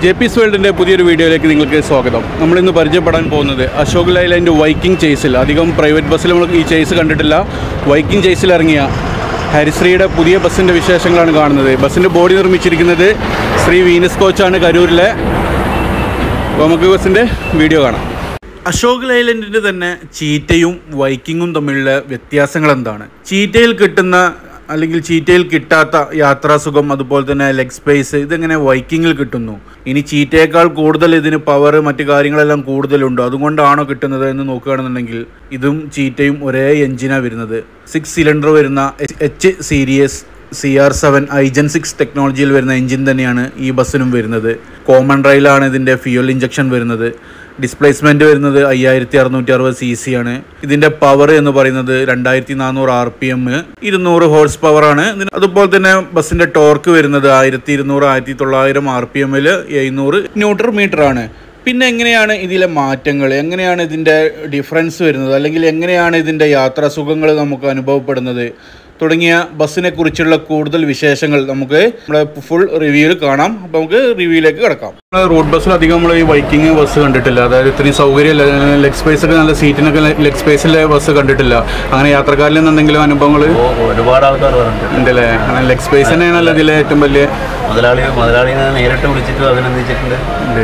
J P വേൾഡിൻ്റെ പുതിയൊരു വീഡിയോയിലേക്ക് നിങ്ങൾക്ക് സ്വാഗതം നമ്മളിന്ന് പരിചയപ്പെടാൻ പോകുന്നത് അശോക് ലൈലാൻഡ് വൈക്കിംഗ് ചേസിൽ അധികം പ്രൈവറ്റ് ബസ്സിൽ നമ്മൾ ഈ ചേസ് കണ്ടിട്ടില്ല വൈക്കിംഗ് ചേസിൽ ഇറങ്ങിയ ഹരിശ്രീയുടെ പുതിയ ബസ്സിൻ്റെ വിശേഷങ്ങളാണ് കാണുന്നത് ബസ്സിൻ്റെ ബോഡി നിർമ്മിച്ചിരിക്കുന്നത് ശ്രീ വീനസ് കോച്ചാണ് കരൂരിലെ അപ്പോൾ നമുക്ക് ബസ്സിൻ്റെ വീഡിയോ കാണാം അശോക് ലൈലൻഡിൻ്റെ തന്നെ ചീറ്റയും വൈക്കിങ്ങും തമ്മിലുള്ള വ്യത്യാസങ്ങൾ എന്താണ് ചീറ്റയിൽ കിട്ടുന്ന അല്ലെങ്കിൽ ചീറ്റയിൽ കിട്ടാത്ത യാത്രാസുഖം അതുപോലെ തന്നെ ലെഗ് സ്പേസ് ഇതെങ്ങനെ വൈക്കിങ്ങിൽ കിട്ടുന്നു ഇനി ചീറ്റയേക്കാൾ കൂടുതൽ ഇതിന് പവർ മറ്റു കാര്യങ്ങളെല്ലാം കൂടുതലുണ്ടോ അതുകൊണ്ടാണോ കിട്ടുന്നത് എന്ന് നോക്കുകയാണെന്നുണ്ടെങ്കിൽ ഇതും ചീറ്റയും ഒരേ എഞ്ചിനാണ് വരുന്നത് സിക്സ് സിലിണ്ടർ വരുന്ന H series C R seven iGen six ടെക്നോളജിയിൽ വരുന്ന എഞ്ചിൻ തന്നെയാണ് ഈ ബസ്സിനും വരുന്നത് കോമൺ റെയിലാണ് ഇതിൻ്റെ ഫ്യൂൽ ഇഞ്ചക്ഷൻ വരുന്നത് ഡിസ്പ്ലേസ്മെൻറ്റ് വരുന്നത് അയ്യായിരത്തി അറുന്നൂറ്റി അറുപത് സി സി ആണ് ഇതിൻ്റെ പവർ എന്ന് പറയുന്നത് രണ്ടായിരത്തി നാനൂറ് ആർ പി എം ഇരുന്നൂറ് ഹോഴ്സ് പവർ ആണ് ഇതിന് അതുപോലെ തന്നെ ബസ്സിൻ്റെ ടോർക്ക് വരുന്നത് ആയിരത്തി ഇരുന്നൂറ് ആയിരത്തി തൊള്ളായിരം ആർ പി എമ്മിൽ എഴുന്നൂറ് ന്യൂട്രൺ മീറ്റർ ആണ് പിന്നെ എങ്ങനെയാണ് ഇതിലെ മാറ്റങ്ങൾ എങ്ങനെയാണ് ഇതിൻ്റെ ഡിഫറൻസ് വരുന്നത് അല്ലെങ്കിൽ എങ്ങനെയാണ് ഇതിൻ്റെ യാത്രാസുഖങ്ങൾ നമുക്ക് അനുഭവപ്പെടുന്നത് തുടങ്ങിയ ബസ്സിനെ കുറിച്ചുള്ള കൂടുതൽ വിശേഷങ്ങൾ നമുക്ക് നമ്മുടെ ഫുൾ റിവ്യൂവിൽ കാണാം അപ്പോൾ നമുക്ക് റിവ്യൂയിലേക്ക് കിടക്കാം റൂട്ട് ബസ്സിൽ അധികം നമ്മൾ ഈ വൈക്കിംഗ് ബസ് കണ്ടിട്ടില്ല അതായത് ഇത്രയും സൗകര്യമില്ല ലെഗ് സ്പേസ് ഒക്കെ നല്ല സീറ്റിനൊക്കെ ലെഗ് സ്പേസിലെ ബസ് കണ്ടിട്ടില്ല അങ്ങനെ യാത്രക്കാരിൽ നിന്ന് എന്തെങ്കിലും അനുഭവങ്ങൾ ഓ ഒരുപാട് ആൾക്കാർ പറഞ്ഞിട്ടുണ്ട് ഉണ്ടല്ലേ അങ്ങനെ ലെഗ് സ്പേസ് തന്നെയാണല്ലോ ഇതിലെ ഏറ്റവും വലിയ മുതലാളി മുതലാളിനെ നേരിട്ട് വിളിച്ചിട്ട് അഭിനന്ദിച്ചിട്ടുണ്ട് ഉണ്ട്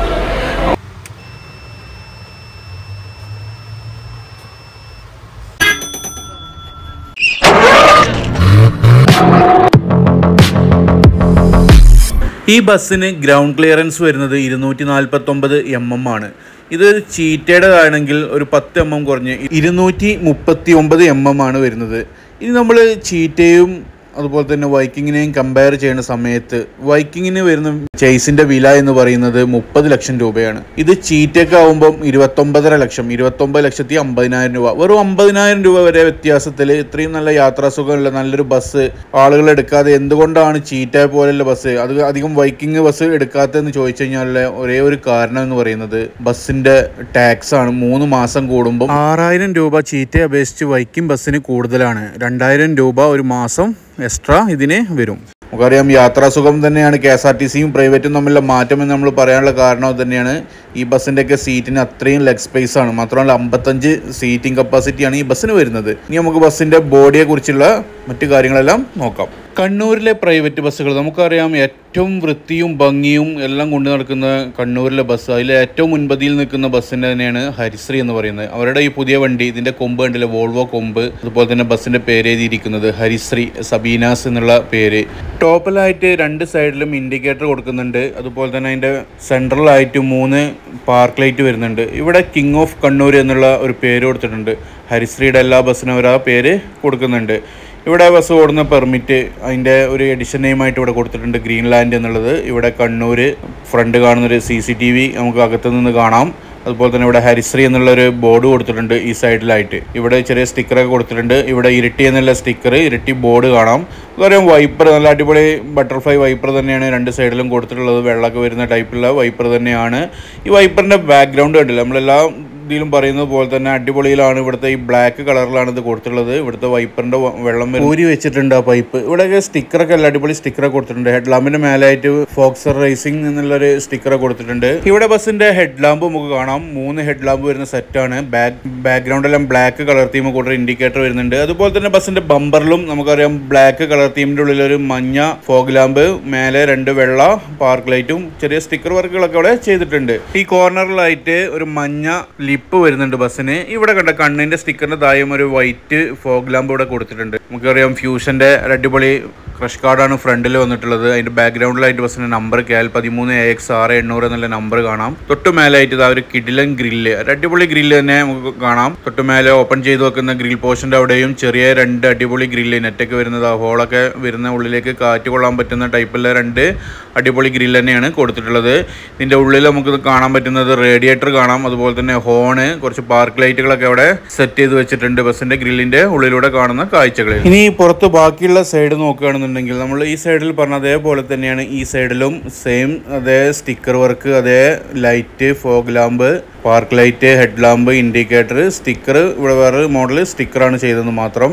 ഈ ബസ്സിന് ഗ്രൗണ്ട് ക്ലിയറൻസ് വരുന്നത് ഇരുന്നൂറ്റി നാൽപ്പത്തൊമ്പത് എം എം ആണ് ഇത് ചീറ്റയുടെ ആണെങ്കിൽ ഒരു പത്ത് എം എം കുറഞ്ഞ് ഇരുന്നൂറ്റി മുപ്പത്തി ഒമ്പത് എം എം ആണ് വരുന്നത് ഇനി നമ്മൾ ചീറ്റയും അതുപോലെ തന്നെ വൈക്കിങ്ങിനെയും കമ്പയർ ചെയ്യുന്ന സമയത്ത് വൈക്കിങ്ങിന് വരുന്ന ചേസിന്റെ വില എന്ന് പറയുന്നത് മുപ്പത് ലക്ഷം രൂപയാണ് ഇത് ചീറ്റയൊക്കെ ആവുമ്പം ഇരുപത്തൊമ്പതര ലക്ഷം ഇരുപത്തൊമ്പത് ലക്ഷത്തി അമ്പതിനായിരം രൂപ വെറും അമ്പതിനായിരം രൂപ വരെ വ്യത്യാസത്തിൽ ഇത്രയും നല്ല യാത്രാസുഖമുള്ള നല്ലൊരു ബസ് ആളുകൾ എടുക്കാതെ എന്തുകൊണ്ടാണ് ചീറ്റ പോലുള്ള ബസ് അത് അധികം വൈക്കിംഗ് ബസ് എടുക്കാത്തതെന്ന് ചോദിച്ചു കഴിഞ്ഞാൽ ഒരേ ഒരു കാരണം എന്ന് പറയുന്നത് ബസ്സിന്റെ ടാക്സ് ആണ് മൂന്ന് മാസം കൂടുമ്പോൾ ആറായിരം രൂപ ചീറ്റയെ അപേക്ഷിച്ച് വൈക്കിംഗ് ബസ്സിന് കൂടുതലാണ് രണ്ടായിരം രൂപ ഒരു മാസം എക്സ്ട്രാ ഇതിന് വരും നമുക്കറിയാം യാത്രാസുഖം തന്നെയാണ് കെ എസ് ആർ ടി സിയും പ്രൈവറ്റും തമ്മിലുള്ള മാറ്റം എന്ന് നമ്മൾ പറയാനുള്ള കാരണം അത് തന്നെയാണ് ഈ ബസ്സിൻ്റെയൊക്കെ സീറ്റിന് അത്രയും ലെഗ് സ്പേസ് ആണ് മാത്രമല്ല അമ്പത്തഞ്ച് സീറ്റിംഗ് കപ്പാസിറ്റിയാണ് ഈ ബസ്സിന് വരുന്നത് ഇനി നമുക്ക് ബസ്സിൻ്റെ ബോഡിയെ കുറിച്ചുള്ള മറ്റു കാര്യങ്ങളെല്ലാം നോക്കാം കണ്ണൂരിലെ പ്രൈവറ്റ് ബസ്സുകൾ നമുക്കറിയാം ഏറ്റവും വൃത്തിയും ഭംഗിയും എല്ലാം കൊണ്ടു നടക്കുന്ന കണ്ണൂരിലെ ബസ് അതിൽ ഏറ്റവും മുൻപതിയിൽ നിൽക്കുന്ന ബസ്സിൻ്റെ തന്നെയാണ് ഹരിശ്രീ എന്ന് പറയുന്നത് അവരുടെ ഈ പുതിയ വണ്ടി ഇതിൻ്റെ കൊമ്പ് കണ്ടില്ലേ വോൾവോ കൊമ്പ് അതുപോലെ തന്നെ ബസ്സിൻ്റെ പേര് എഴുതിയിരിക്കുന്നത് ഹരിശ്രീ സബീനാസ് എന്നുള്ള പേര് ടോപ്പിലായിട്ട് രണ്ട് സൈഡിലും ഇൻഡിക്കേറ്റർ കൊടുക്കുന്നുണ്ട് അതുപോലെ തന്നെ അതിൻ്റെ സെൻട്രലായിട്ട് മൂന്ന് പാർക്ക് ലൈറ്റ് വരുന്നുണ്ട് ഇവിടെ കിങ് ഓഫ് കണ്ണൂർ എന്നുള്ള ഒരു പേര് കൊടുത്തിട്ടുണ്ട് ഹരിശ്രീയുടെ എല്ലാ ബസ്സിനും അവർ ആ പേര് കൊടുക്കുന്നുണ്ട് ഇവിടെ ബസ് ഓടുന്ന പെർമിറ്റ് അതിൻ്റെ ഒരു എഡിഷൻ നെയിമായിട്ട് ഇവിടെ കൊടുത്തിട്ടുണ്ട് ഗ്രീൻലാൻഡ് എന്നുള്ളത് ഇവിടെ കണ്ണൂർ ഫ്രണ്ട് കാണുന്നൊരു സി സി ടി വി നമുക്ക് അകത്ത് നിന്ന് കാണാം അതുപോലെ തന്നെ ഇവിടെ ഹരിശ്രീ എന്നുള്ളൊരു ബോർഡ് കൊടുത്തിട്ടുണ്ട് ഈ സൈഡിലായിട്ട് ഇവിടെ ചെറിയ സ്റ്റിക്കറൊക്കെ കൊടുത്തിട്ടുണ്ട് ഇവിടെ ഇരട്ടി എന്നുള്ള സ്റ്റിക്കർ ഇരട്ടി ബോർഡ് കാണാം അതുപോലെ വൈപ്പർ നല്ല അടിപൊളി ബട്ടർഫ്ലൈ വൈപ്പർ തന്നെയാണ് രണ്ട് സൈഡിലും കൊടുത്തിട്ടുള്ളത് വെള്ളമൊക്കെ വരുന്ന ടൈപ്പുള്ള വൈപ്പർ തന്നെയാണ് ഈ വൈപ്പറിൻ്റെ ബാക്ക്ഗ്രൗണ്ട് കണ്ടില്ല നമ്മളെല്ലാം ഇതിലും പറയുന്നത് പോലെ തന്നെ അടിപൊളിയിലാണ് ഇവിടുത്തെ ഈ ബ്ലാക്ക് കളറിലാണ് ഇത് കൊടുത്തിട്ടുള്ളത് ഇവിടുത്തെ വൈപ്പറിന്റെ വ- വെള്ളം വരും. ഊരി വെച്ചിട്ടുണ്ട് ആ പൈപ്പ് ഇവിടെയൊക്കെ സ്റ്റിക്കറൊക്കെ അല്ല അടിപൊളി സ്റ്റിക്കറൊക്കെ കൊടുത്തിട്ടുണ്ട് ഹെഡ് ലാമ്പിന്റെ മേലായിട്ട് ഫോക്സർ റേസിംഗ് എന്നുള്ളൊരു സ്റ്റിക്കറൊക്കെ കൊടുത്തിട്ടുണ്ട് ഇവിടെ ബസ്സിന്റെ ഹെഡ് ലാമ്പ് നമുക്ക് കാണാം മൂന്ന് ഹെഡ് ലാമ്പ് വരുന്ന സെറ്റാണ് ബാക്ക് ബാക്ക്ഗ്രൗണ്ട് എല്ലാം ബ്ലാക്ക് കളർ തീം കൂടെ ഇൻഡിക്കേറ്റർ വരുന്നുണ്ട് അതുപോലെ തന്നെ ബസ്സിന്റെ ബമ്പറിലും നമുക്കറിയാം ബ്ലാക്ക് കളർ തീമിന്റെ ഉള്ളിൽ ഒരു മഞ്ഞ ഫോഗ് ലാമ്പ് മേലെ രണ്ട് വെള്ള പാർക്ക് ലൈറ്റും ചെറിയ സ്റ്റിക്കർ വർക്കുകളൊക്കെ അവിടെ ചെയ്തിട്ടുണ്ട് ഈ കോർണറിലായിട്ട് ഒരു മഞ്ഞ ലിപ്പ് വരുന്നുണ്ട് ബസ്സിന് ഇവിടെ കണ്ട കണ്ണിന്റെ സ്റ്റിക്കറിന്റെ താഴെയും ഒരു വൈറ്റ് ഫോഗ് ലാമ്പ് ഇവിടെ കൊടുത്തിട്ടുണ്ട് നമുക്കറിയാം ഫ്യൂഷന്റെ ഒരു അടിപൊളി ക്രഷ് കാർഡാണ് ഫ്രണ്ടിൽ വന്നിട്ടുള്ളത് അതിന്റെ ബാക്ക്ഗ്രൗണ്ടിലായിട്ട് ബസ്സിന്റെ നമ്പർ കെ എൽ പതിമൂന്ന് എ എക്സ് ആറ് എണ്ണൂറ് എന്നുള്ള നമ്പർ കാണാം തൊട്ട് മേലായിട്ട് ഇതാ ഒരു കിടിലൻ ഗ്രില്ല് ഒരു അടിപൊളി ഗ്രില്ല് തന്നെ നമുക്ക് കാണാം തൊട്ട് മേലെ ഓപ്പൺ ചെയ്ത് വെക്കുന്ന ഗ്രിൽ പോർഷന്റെ അവിടെയും ചെറിയ രണ്ട് അടിപൊളി ഗ്രില്ല് നെറ്റൊക്കെ വരുന്നത് ആ ഹോളൊക്കെ വരുന്ന ഉള്ളിലേക്ക് കാറ്റ് കൊള്ളാൻ പറ്റുന്ന ടൈപ്പുള്ള രണ്ട് അടിപൊളി ഗ്രില്ല് തന്നെയാണ് കൊടുത്തിട്ടുള്ളത് ഇതിന്റെ ഉള്ളിൽ നമുക്ക് ഇത് കാണാൻ പറ്റുന്നത് റേഡിയേറ്റർ കാണാം അതുപോലെ തന്നെ ഹോണ് കുറച്ച് പാർക്ക് ലൈറ്റുകളൊക്കെ അവിടെ സെറ്റ് ചെയ്ത് വെച്ചിട്ടുണ്ട് ബസ്സിന്റെ ഗ്രില്ലിന്റെ ഉള്ളിലൂടെ കാണുന്ന കാഴ്ചകൾ ഇനി പുറത്ത് ബാക്കിയുള്ള സൈഡ് നോക്കുകയാണെന്നുണ്ടെങ്കിൽ നമ്മൾ ഈ സൈഡിൽ പറഞ്ഞ അതേപോലെ തന്നെയാണ് ഈ സൈഡിലും സെയിം അതേ സ്റ്റിക്കർ വർക്ക് അതേ light fog lamp park light head lamp indicator sticker ഇവിടെ വേറെ മോഡൽ സ്റ്റിക്കറാണ് ചെയ്തതെന്ന് മാത്രം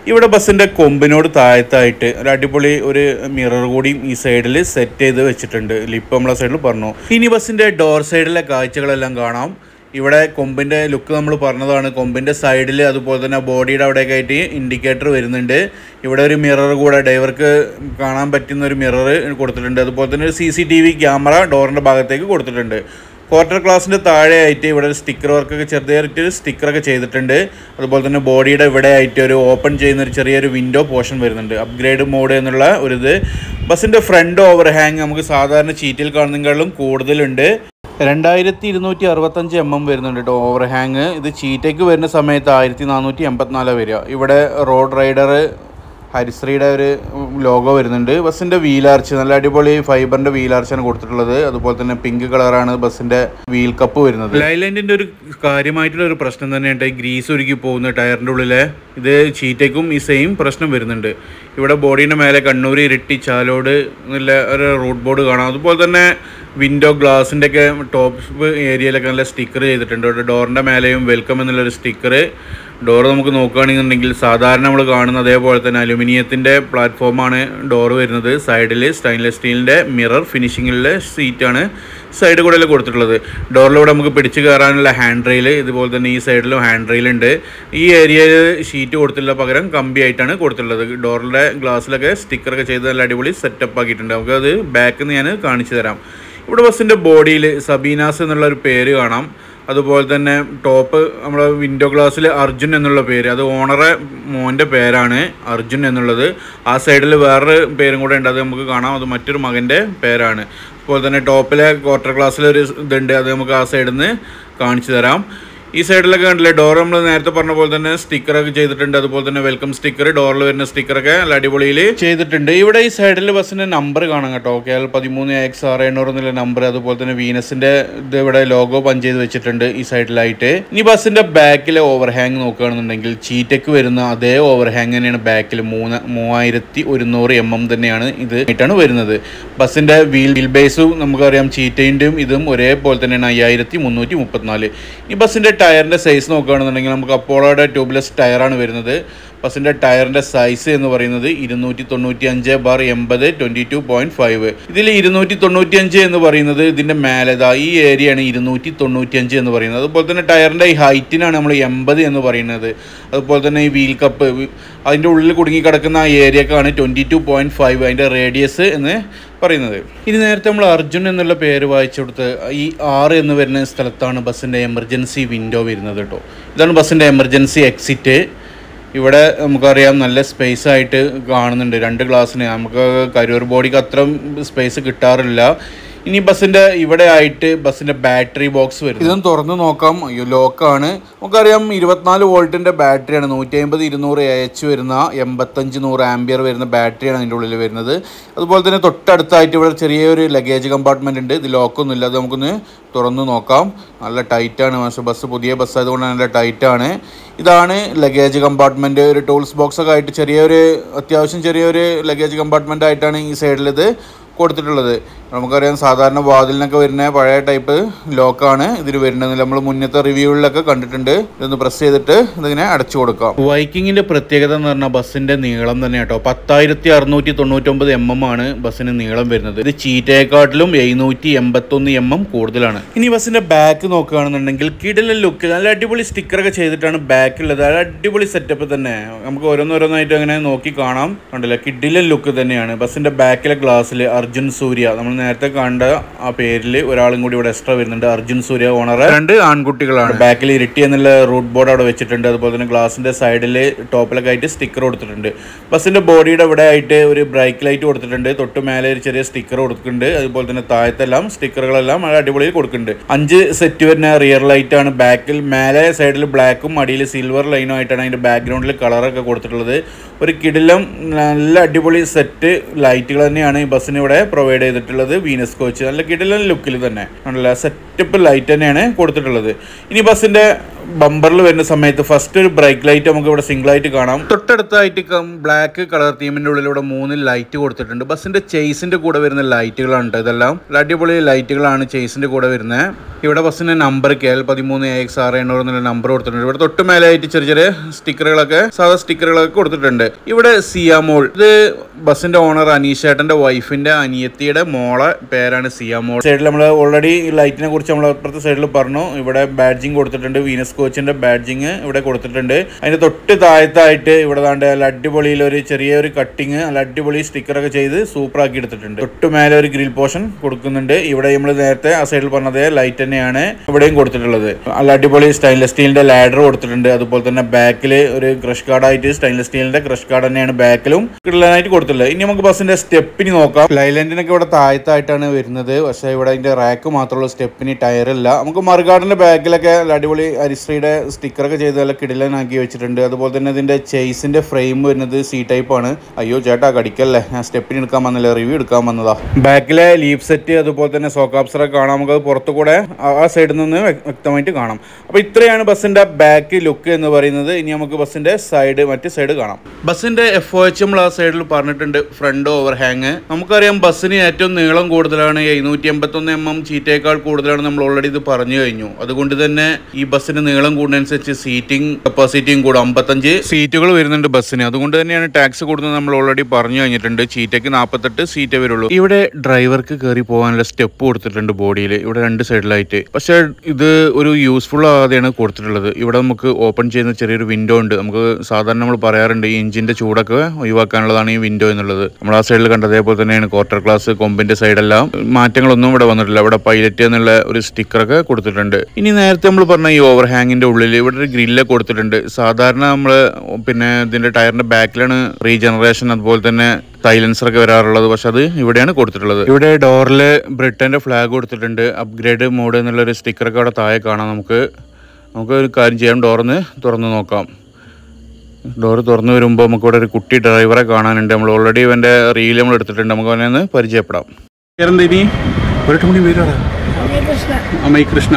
ഇവിടെ ബസ്സിൻ്റെ കൊമ്പിനോട് താഴത്തായിട്ട് ഒരു അടിപൊളി ഒരു മിറർ കൂടിയും ഈ സൈഡിൽ സെറ്റ് ചെയ്ത് വെച്ചിട്ടുണ്ട് ലിപ്പ് നമ്മളെ സൈഡിൽ പറഞ്ഞു ഇനി ബസ്സിൻ്റെ ഡോർ സൈഡിലെ കാഴ്ചകളെല്ലാം കാണാം ഇവിടെ കൊമ്പിൻ്റെ ലുക്ക് നമ്മൾ പറഞ്ഞതാണ് കൊമ്പിൻ്റെ സൈഡിൽ അതുപോലെ തന്നെ ബോഡിയുടെ അവിടെയൊക്കെ ആയിട്ട് ഇൻഡിക്കേറ്റർ വരുന്നുണ്ട് ഇവിടെ ഒരു മിറർ കൂടെ ഡ്രൈവർക്ക് കാണാൻ പറ്റുന്ന ഒരു മിറർ കൊടുത്തിട്ടുണ്ട് അതുപോലെ തന്നെ ഒരു C C T V camera ഡോറിൻ്റെ ഭാഗത്തേക്ക് കൊടുത്തിട്ടുണ്ട് ക്വാർട്ടർ ക്ലാസ്സിൻ്റെ താഴെയായിട്ട് ഇവിടെ ഒരു സ്റ്റിക്കർ വർക്കൊക്കെ ചെറുതായിട്ട് ഒരു സ്റ്റിക്കറൊക്കെ ചെയ്തിട്ടുണ്ട് അതുപോലെ തന്നെ ബോഡിയുടെ ഇവിടെ ആയിട്ട് ഒരു ഓപ്പൺ ചെയ്യുന്ന ഒരു ചെറിയൊരു വിൻഡോ പോർഷൻ വരുന്നുണ്ട് അപ്ഗ്രേഡ് മോഡ് എന്നുള്ള ഒരു ഇത് ബസ്സിൻ്റെ ഫ്രണ്ട് ഓവർ ഹാങ് നമുക്ക് സാധാരണ ചീറ്റിൽ കാണുന്നതിനേക്കാളും കൂടുതലുണ്ട് രണ്ടായിരത്തി ഇരുന്നൂറ്റി അറുപത്തഞ്ച് എം എം വരുന്നുണ്ട് കേട്ടോ ഓവർ ഹാങ് ഇത് ചീറ്റയ്ക്ക് വരുന്ന സമയത്ത് ആയിരത്തി നാനൂറ്റി എൺപത്തിനാലാണ് വരിക ഇവിടെ റോഡ് റൈഡർ ഹരിശ്രീയുടെ ഒരു ലോഗോ വരുന്നുണ്ട് ബസ്സിൻ്റെ വീലാർച്ച് നല്ല അടിപൊളി ഫൈബറിൻ്റെ വീലാർച്ചാണ് കൊടുത്തിട്ടുള്ളത് അതുപോലെ തന്നെ പിങ്ക് കളറാണ് ബസ്സിൻ്റെ വീൽ കപ്പ് വരുന്നത് ലൈലൻഡിൻ്റെ ഒരു കാര്യമായിട്ടുള്ള ഒരു പ്രശ്നം തന്നെയുണ്ട് ഈ ഗ്രീസ് ഒരുക്കി പോകുന്ന ടയറിൻ്റെ ഉള്ളിലെ ഇത് ചീറ്റയ്ക്കും ഈ സെയിം പ്രശ്നം വരുന്നുണ്ട് ഇവിടെ ബോഡീൻ്റെ മേലെ കണ്ണൂർ ഇരിട്ടി ചാലോട് എന്നുള്ള ഒരു റൂട്ട് ബോർഡ് കാണാം അതുപോലെ തന്നെ വിൻഡോ ഗ്ലാസിൻ്റെ ഒക്കെ ടോപ്പ് ഏരിയയിലൊക്കെ നല്ല സ്റ്റിക്കർ ചെയ്തിട്ടുണ്ട് ഇവിടെ ഡോറിൻ്റെ മേലെയും വെൽക്കം എന്നുള്ളൊരു സ്റ്റിക്കർ ഡോർ നമുക്ക് നോക്കുകയാണെന്നുണ്ടെങ്കിൽ സാധാരണ നമ്മൾ കാണുന്ന അതേപോലെ തന്നെ അലുമിനിയത്തിൻ്റെ പ്ലാറ്റ്ഫോമാണ് ഡോർ വരുന്നത് സൈഡിൽ സ്റ്റെയിൻലെസ് സ്റ്റീലിൻ്റെ മിറർ ഫിനിഷിങ്ങിലുള്ള സീറ്റാണ് സൈഡ് കൂടെ കൊടുത്തിട്ടുള്ളത് ഡോറിലൂടെ നമുക്ക് പിടിച്ച് കയറാനുള്ള ഹാൻഡ് റെയിൽ ഇതുപോലെ തന്നെ ഈ സൈഡിലും ഹാൻഡ് റെയിൽ ഉണ്ട് ഈ ഏരിയയിൽ ഷീറ്റ് കൊടുത്തില്ല പകരം കമ്പി ആയിട്ടാണ് കൊടുത്തിട്ടുള്ളത് ഡോറിൻ്റെ ഗ്ലാസ്സിലൊക്കെ സ്റ്റിക്കറൊക്കെ ചെയ്ത് നല്ല അടിപൊളി സെറ്റപ്പ് ആക്കിയിട്ടുണ്ട് നമുക്കത് ബാക്കിൽ നിന്ന് ഞാൻ കാണിച്ചു തരാം ഇവിടെ ബസ്സിൻ്റെ ബോഡിയിൽ സബീനാസ് എന്നുള്ള ഒരു പേര് കാണാം അതുപോലെ തന്നെ ടോപ്പ് നമ്മുടെ വിൻഡോ ഗ്ലാസ്സിൽ അർജുൻ എന്നുള്ള പേര് അത് ഓണറെ മോൻ്റെ പേരാണ് അർജുൻ എന്നുള്ളത് ആ സൈഡിൽ വേറൊരു പേരും കൂടെ ഉണ്ട് അത് നമുക്ക് കാണാം അത് മറ്റൊരു മകൻ്റെ പേരാണ് അതുപോലെ തന്നെ ടോപ്പിലെ ക്വാർട്ടർ ക്ലാസ്സിലൊരു ഇതുണ്ട് അത് നമുക്ക് ആ സൈഡിൽ നിന്ന് കാണിച്ചു തരാം ഈ സൈഡിലൊക്കെ കണ്ടില്ലേ ഡോർ നമ്മൾ നേരത്തെ പറഞ്ഞ പോലെ തന്നെ സ്റ്റിക്കറൊക്കെ ചെയ്തിട്ടുണ്ട് അതുപോലെ തന്നെ വെൽക്കം സ്റ്റിക്കർ ഡോറിൽ വരുന്ന സ്റ്റിക്കറൊക്കെ നല്ല അടിപൊളിയിൽ ചെയ്തിട്ടുണ്ട് ഇവിടെ ഈ സൈഡിൽ ബസ്സിന്റെ നമ്പർ കാണാം കേട്ടോ കെ എൽ പതിമൂന്ന് എക്സ് ആറ് എണ്ണൂറ് എന്നുള്ള നമ്പർ അതുപോലെ തന്നെ വീനസിന്റെ ഇത് ഇവിടെ ലോഗോ പഞ്ച് ചെയ്ത് വെച്ചിട്ടുണ്ട് ഈ സൈഡിലായിട്ട് ഇനി ബസ്സിന്റെ ബാക്കിലെ ഓവർ ഹാങ് നോക്കുകയാണെന്നുണ്ടെങ്കിൽ ചീറ്റയ്ക്ക് വരുന്ന അതേ ഓവർ ഹാങ് തന്നെയാണ് ബാക്കിൽ മൂന്ന് മൂവായിരത്തി ഒരുന്നൂറ് എം എം തന്നെയാണ് ഇത് ആയിട്ടാണ് വരുന്നത് ബസ്സിന്റെ വീൽ വീൽ ബേസും നമുക്കറിയാം ചീറ്റേൻ്റെയും ഇതും ഒരേപോലെ തന്നെയാണ് അയ്യായിരത്തി മുന്നൂറ്റി മുപ്പത്തിനാല് ഈ ബസ്സിന്റെ ടയറിന്റെ സൈസ് നോക്കുകയാണെന്നുണ്ടെങ്കിൽ നമുക്ക് അപ്പോളോയുടെ ട്യൂബ്ലെസ് ടയറാണ് വരുന്നത് ബസ്സിന്റെ ടയറിന്റെ സൈസ് എന്ന് പറയുന്നത് ഇരുന്നൂറ്റി തൊണ്ണൂറ്റി അഞ്ച് ബാർ എൺപത് ട്വന്റി ടു പോയിന്റ് ഫൈവ് ഇതിൽ ഇരുന്നൂറ്റി തൊണ്ണൂറ്റി അഞ്ച് എന്ന് പറയുന്നത് ഇതിന്റെ മേലേതാ ഈ ഏരിയയാണ് ഇരുന്നൂറ്റി തൊണ്ണൂറ്റി അഞ്ച് എന്ന് പറയുന്നത് അതുപോലെ തന്നെ ടയറിന്റെ ഈ ഹൈറ്റിനാണ് നമ്മൾ എൺപത് എന്ന് പറയുന്നത് അതുപോലെ തന്നെ ഈ വീൽ കപ്പ് അതിൻ്റെ ഉള്ളിൽ കുടുങ്ങി കിടക്കുന്ന ആ ഏരിയക്കാണ് ട്വൻറ്റി ടു പോയിൻറ്റ് ഫൈവ് അതിൻ്റെ റേഡിയസ് എന്ന് പറയുന്നത് ഇനി നേരത്തെ നമ്മൾ അർജുൻ എന്നുള്ള പേര് വായിച്ചു കൊടുത്ത് ഈ ആറ് എന്ന് വരുന്ന സ്ഥലത്താണ് ബസ്സിൻ്റെ എമർജൻസി വിൻഡോ വരുന്നത് കേട്ടോ ഇതാണ് ബസ്സിൻ്റെ എമർജൻസി എക്സിറ്റ് ഇവിടെ നമുക്കറിയാം നല്ല സ്പേസ് ആയിട്ട് കാണുന്നുണ്ട് രണ്ട് ഗ്ലാസ്സിന് നമുക്ക് കരൂർ ബോഡിക്ക് അത്ര സ്പേസ് കിട്ടാറില്ല ഇനി ബസ്സിന്റെ ഇവിടെ ആയിട്ട് ബസ്സിന്റെ ബാറ്ററി ബോക്സ് വരും ഇതൊന്ന് തുറന്ന് നോക്കാം അയ്യോ ലോക്കാണ് നമുക്കറിയാം ഇരുപത്തിനാല് വോൾട്ടിന്റെ ബാറ്ററിയാണ് നൂറ്റി അമ്പത് ഇരുന്നൂറ് എ എച്ച് വരുന്ന എൺപത്തഞ്ച് നൂറ് ആംബിയർ വരുന്ന ബാറ്ററിയാണ് അതിൻ്റെ ഉള്ളിൽ വരുന്നത് അതുപോലെ തന്നെ തൊട്ടടുത്തായിട്ട് ഇവിടെ ചെറിയൊരു ലഗേജ് കമ്പാർട്ട്മെന്റ് ഉണ്ട് ഇത് ലോക്കൊന്നും ഇല്ല അത് നമുക്കൊന്ന് തുറന്ന് നോക്കാം നല്ല ടൈറ്റാണ് പക്ഷേ ബസ് പുതിയ ബസ് ആയതുകൊണ്ട് നല്ല ടൈറ്റാണ് ഇതാണ് ലഗേജ് കമ്പാർട്ട്മെന്റ് ഒരു ടൂൾസ് ബോക്സ് ഒക്കെ ആയിട്ട് ചെറിയൊരു അത്യാവശ്യം ചെറിയൊരു ലഗേജ് കമ്പാർട്ട്മെന്റ് ആയിട്ടാണ് ഈ സൈഡിൽ ഇത് കൊടുത്തിട്ടുള്ളത് നമുക്കറിയാം സാധാരണ വാതിലിനൊക്കെ വരുന്ന പഴയ ടൈപ്പ് ലോക്കാണ് ഇതിൽ വരുന്നത് നമ്മൾ മുന്നത്തെ റിവ്യൂകളിലൊക്കെ കണ്ടിട്ടുണ്ട് ഇതൊന്ന് പ്രസ് ചെയ്തിട്ട് ഇതിങ്ങനെ അടച്ചു കൊടുക്കാം വൈക്കിങ്ങിന്റെ പ്രത്യേകത എന്ന് പറഞ്ഞാൽ ബസ്സിന്റെ നീളം തന്നെ കേട്ടോ പത്തായിരത്തി അറുന്നൂറ്റി തൊണ്ണൂറ്റൊമ്പത് എം എം ആണ് ബസ്സിന് നീളം വരുന്നത് ഇത് ചീറ്റയെക്കാട്ടിലും എഴുന്നൂറ്റി എൺപത്തൊന്ന് എം എം കൂടുതലാണ് ഇനി ബസ്സിന്റെ ബാക്ക് നോക്കുകയാണെന്നുണ്ടെങ്കിൽ കിടലൻ ലുക്ക് നല്ല അടിപൊളി സ്റ്റിക്കറൊക്കെ ചെയ്തിട്ടാണ് ബാക്കിലുള്ളത് അത് അടിപൊളി സെറ്റപ്പ് തന്നെ നമുക്ക് ഓരോന്നോരോന്നായിട്ട് അങ്ങനെ നോക്കി കാണാം കണ്ടില്ല കിഡിലൻ ലുക്ക് തന്നെയാണ് ബസ്സിന്റെ ബാക്കിലെ ഗ്ലാസ്സിൽ അർജുൻ സൂര്യ നമ്മൾ നേരത്തെ കണ്ട ആ പേരിൽ ഒരാളും കൂടി ഇവിടെ എക്സ്ട്രാ വരുന്നുണ്ട് അർജുൻ സൂര്യ ഓണർ രണ്ട് ആൺകുട്ടികളാണ് ബാക്കിൽ ഇരിട്ടി എന്നുള്ള റൂട്ട് ബോർഡ് അവിടെ വെച്ചിട്ടുണ്ട് അതുപോലെ തന്നെ ഗ്ലാസിന്റെ സൈഡിൽ ടോപ്പിലൊക്കെ ആയിട്ട് സ്റ്റിക്കർ കൊടുത്തിട്ടുണ്ട് ബസ്സിന്റെ ബോഡിയുടെ ഇവിടെ ആയിട്ട് ഒരു ബ്രേക്ക് ലൈറ്റ് കൊടുത്തിട്ടുണ്ട് തൊട്ട് മേലെ ഒരു ചെറിയ സ്റ്റിക്കർ കൊടുത്തിട്ടുണ്ട് അതുപോലെ തന്നെ താഴത്തെല്ലാം സ്റ്റിക്കറുകളെല്ലാം വളരെ അടിപൊളിയിൽ കൊടുക്കുന്നുണ്ട് അഞ്ച് സെറ്റ് വരുന്ന റിയർ ലൈറ്റ് ആണ് ബാക്കിൽ മേലെ സൈഡിൽ ബ്ലാക്കും അടിയിൽ സിൽവർ ലൈനും ആയിട്ടാണ് അതിന്റെ ബാക്ക്ഗ്രൗണ്ടിൽ കളറൊക്കെ കൊടുത്തിട്ടുള്ളത് ഒരു കിടിലം നല്ല അടിപൊളി സെറ്റ് ലൈറ്റുകൾ തന്നെയാണ് ഈ ബസ്സിന് ഇവിടെ പ്രൊവൈഡ് ചെയ്തിട്ടുള്ളത് വീനസ് കോച്ച് നല്ല കിടിലൻ ലുക്കിൽ തന്നെ നല്ല സെറ്റപ്പ് ലൈറ്റ് തന്നെയാണ് കൊടുത്തിട്ടുള്ളത് ഇനി ബസ്സിന്റെ ബമ്പറിൽ വരുന്ന സമയത്ത് ഫസ്റ്റ് ഒരു ബ്രേക്ക് ലൈറ്റ് നമുക്ക് ഇവിടെ സിംഗിൾ ആയിട്ട് കാണാം തൊട്ടടുത്തായിട്ട് ബ്ലാക്ക് കളർ തീമിന്റെ ഉള്ളിലൂടെ മൂന്ന് ലൈറ്റ് കൊടുത്തിട്ടുണ്ട് ബസ്സിന്റെ ചേസിന്റെ കൂടെ വരുന്ന ലൈറ്റുകളാണ് ട്ടോ ഇതെല്ലാം നല്ല അടിപൊളി ലൈറ്റുകളാണ് ചേസിന്റെ കൂടെ വരുന്നത് ഇവിടെ ബസ്സിന്റെ നമ്പർ കെ എൽ പതിമൂന്ന് എ എക്സ് ആറ് എണ്ണൂറ് എന്നുള്ള നമ്പർ കൊടുത്തിട്ടുണ്ട് ഇവിടെ തൊട്ട് മേലായിട്ട് ചെറിയ ചെറിയ സ്റ്റിക്കറുകളൊക്കെ സാധാ സ്റ്റിക്കറുകളൊക്കെ കൊടുത്തിട്ടുണ്ട് ഇവിടെ സിയാമോൾ ഇത് ബസ്സിന്റെ ഓണർ അനീഷേട്ടന്റെ വൈഫിന്റെ അനിയത്തിയുടെ മോളെ പേരാണ് സിയാമോൾ സൈഡിൽ നമ്മൾ ഓൾറെഡി ലൈറ്റിനെ കുറിച്ച് നമ്മൾ അപ്പുറത്തെ സൈഡിൽ പറഞ്ഞു ഇവിടെ ബാഡ്ജിങ് കൊടുത്തിട്ടുണ്ട് വീനസ് കോച്ചിന്റെ ബാഡ്ജിങ് ഇവിടെ കൊടുത്തിട്ടുണ്ട് അതിന്റെ തൊട്ട് താഴത്തായിട്ട് ഇവിടെ ദാണ്ട് നല്ല അടിപൊളിയിൽ ഒരു ചെറിയൊരു കട്ടിങ് നല്ല അടിപൊളി സ്റ്റിക്കറൊക്കെ ചെയ്ത് സൂപ്പർ ആക്കി എടുത്തിട്ടുണ്ട് തൊട്ട് മേലെ ഒരു ഗ്രിൽ പോർഷൻ കൊടുക്കുന്നുണ്ട് ഇവിടെ നമ്മൾ നേരത്തെ ആ സൈഡിൽ പറഞ്ഞത് ലൈറ്റ് തന്നെയാണ് ഇവിടെയും കൊടുത്തിട്ടുള്ളത് നല്ല അടിപൊളി സ്റ്റൈൻലെസ് സ്റ്റീലിന്റെ ലാഡർ കൊടുത്തിട്ടുണ്ട് അതുപോലെ തന്നെ ബാക്കിൽ ഒരു ക്രഷ് കാർഡായിട്ട് സ്റ്റൈൻലെസ് സ്റ്റീലിന്റെ ക്രഷ് കാർഡ് തന്നെയാണ് ബാക്കിലും കിടലാനായിട്ട് കൊടുത്തിട്ടുള്ളത് ഇനി നമുക്ക് ബസ്സിന്റെ സ്റ്റെപ്പിന് നോക്കാം ലൈലൻഡിനൊക്കെ ഇവിടെ താഴത്തായിട്ടാണ് വരുന്നത് പക്ഷേ ഇവിടെ അതിന്റെ റാക്ക് മാത്രമുള്ള സ്റ്റെപ്പിന് ടയർ ഇല്ല നമുക്ക് മറുകാടിന്റെ ബാക്കിലൊക്കെ നല്ല അടിപൊളി അരിശ്രീയുടെ സ്റ്റിക്കറൊക്കെ ചെയ്ത് നല്ല കിടിലനാക്കി വെച്ചിട്ടുണ്ട് അതുപോലെ തന്നെ ഇതിന്റെ ചേസിന്റെ ഫ്രെയിം വരുന്നത് സി ടൈപ്പ് ആണ് അയ്യോ ചേട്ടാ കടിക്കല്ലേ ഞാൻ സ്റ്റെപ്പിന് എടുക്കാൻ വന്നില്ല റിവ്യൂ എടുക്കാൻ വന്നതാ ബാക്കിലെ ലീഫ് സെറ്റ് അതുപോലെ തന്നെ സോക്കാപ്സറൊക്കെ കാണാം നമുക്ക് പുറത്തു കൂടെ ആ- ആ സൈഡിൽ നിന്ന് വ്യ- വ്യക്തമായിട്ട് കാണാം അപ്പോൾ ഇത്രയാണ് ബസ്സിന്റെ ബാക്ക് ലുക്ക് എന്ന് പറയുന്നത് ഇനി നമുക്ക് ബസ്സിന്റെ സൈഡ് മറ്റേ സൈഡ് കാണാം ബസ്സിന്റെ എഫ് ഒ എച്ച് നമ്മൾ ആ സൈഡിൽ പറഞ്ഞിട്ടുണ്ട് ഫ്രണ്ട് ഓവർ ഹാങ് നമുക്കറിയാം ബസ്സിന് ഏറ്റവും നീളം കൂടുതലാണ് എഴുന്നൂറ്റി എൺപത്തൊന്ന് എം എം ചീറ്റയേക്കാൾ കൂടുതലാണ് നമ്മൾ ഓൾറെഡി ഇത് പറഞ്ഞു കഴിഞ്ഞു അതുകൊണ്ട് തന്നെ ഈ ബസ്സിന് നീളം കൂടുന്നതനുസരിച്ച് സീറ്റിംഗ് കപ്പാസിറ്റിയും കൂടും അമ്പത്തഞ്ച് സീറ്റുകൾ വരുന്നുണ്ട് ബസ്സിന് അതുകൊണ്ട് തന്നെയാണ് ടാക്സ് കൂടുന്നത് നമ്മൾ ഓൾറെഡി പറഞ്ഞു കഴിഞ്ഞിട്ടുണ്ട് ചീറ്റയ്ക്ക് നാൽപ്പത്തെട്ട് സീറ്റേ വരുള്ളൂ ഇവിടെ ഡ്രൈവർക്ക് കയറി പോകാനുള്ള സ്റ്റെപ്പ് കൊടുത്തിട്ടുണ്ട് ബോഡിയിൽ ഇവിടെ രണ്ട് സൈഡിലായിട്ട് പക്ഷേ ഇത് ഒരു യൂസ്ഫുൾ ആകാതെയാണ് കൊടുത്തിട്ടുള്ളത് ഇവിടെ നമുക്ക് ഓപ്പൺ ചെയ്യുന്ന ചെറിയൊരു വിൻഡോ ഉണ്ട് നമുക്ക് സാധാരണ നമ്മൾ പറയാറുണ്ട് ഈ എഞ്ചിന്റെ ചൂടൊക്കെ ഒഴിവാക്കാനുള്ളതാണ് ഈ വിൻഡോ എന്നുള്ളത് നമ്മൾ ആ സൈഡിൽ കണ്ട അതേപോലെ തന്നെയാണ് ക്വാർട്ടർ ക്ലാസ് കൊമ്പിന്റെ സൈഡെല്ലാം മാറ്റങ്ങളൊന്നും ഇവിടെ വന്നിട്ടില്ല ഇവിടെ പൈലറ്റ് എന്നുള്ള ഒരു സ്റ്റിക്കറൊക്കെ കൊടുത്തിട്ടുണ്ട് ഇനി നേരത്തെ നമ്മൾ പറഞ്ഞ ഈ ഓവർ ഹാങ്ങിന്റെ ഉള്ളിൽ ഇവിടെ ഒരു ഗ്രില്ല് കൊടുത്തിട്ടുണ്ട് സാധാരണ നമ്മൾ പിന്നെ ഇതിന്റെ ടയറിന്റെ ബാക്കിലാണ് റീജനറേഷൻ അതുപോലെ തന്നെ സൈലൻസർ ഒക്കെ വരാറുള്ളത് പക്ഷെ അത് ഇവിടെയാണ് കൊടുത്തിട്ടുള്ളത് ഇവിടെ ഡോറിൽ ബ്രിട്ടന്റെ ഫ്ലാഗ് കൊടുത്തിട്ടുണ്ട് അപ്ഗ്രേഡ് മോഡ് എന്നുള്ള ഒരു സ്റ്റിക്കറൊക്കെ അവിടെ താഴെ കാണാം നമുക്ക് നമുക്ക് ഒരു കാര്യം ചെയ്യാം ഡോറിന്ന് തുറന്ന് നോക്കാം ഡോറ് തുറന്നു വരുമ്പോൾ നമുക്ക് ഇവിടെ ഒരു കുട്ടി ഡ്രൈവറെ കാണാനുണ്ട് നമ്മൾ ഓൾറെഡി ഇവൻ്റെ റീൽ നമ്മൾ എടുത്തിട്ടുണ്ട് നമുക്ക് അവനെ ഒന്ന് പരിചയപ്പെടാം പേരെന്താ ഇനി ഒരു മണി പേരാണ് അമ്മൈ കൃഷ്ണ